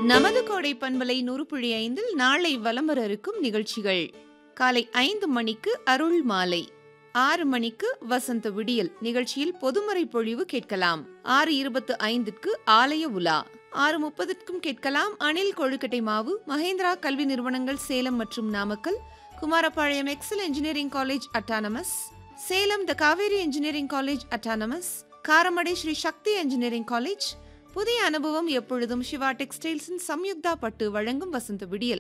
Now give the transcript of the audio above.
நமது கோடை பண்பலை நூறுபுழி ஐந்தில் நாளை வலம் வர இருக்கும் நிகழ்ச்சிகள் காலை ஐந்து மணிக்கு அருள் மாலை ஆறு மணிக்கு வசந்த விடியல் நிகழ்ச்சியில் பொதுமறை பொழிவு கேட்கலாம் ஆறு இருபத்து ஐந்திற்கு ஆலய உலா ஆறு முப்பதுக்கும் கேட்கலாம் அணில் கொழுக்கட்டை மாவு மகேந்திரா கல்வி நிறுவனங்கள் சேலம் மற்றும் Namakkal Kumarapalayam Excel engineering college autonomous Salem the Kaveri engineering college autonomous Karamadai Sri Sakthi engineering college புதிய அனுபவம் எப்பொழுதும் சிவா டெக்ஸ்டைல்ஸின் சம்யுக்தா பட்டு வழங்கும் வசந்த விடியல்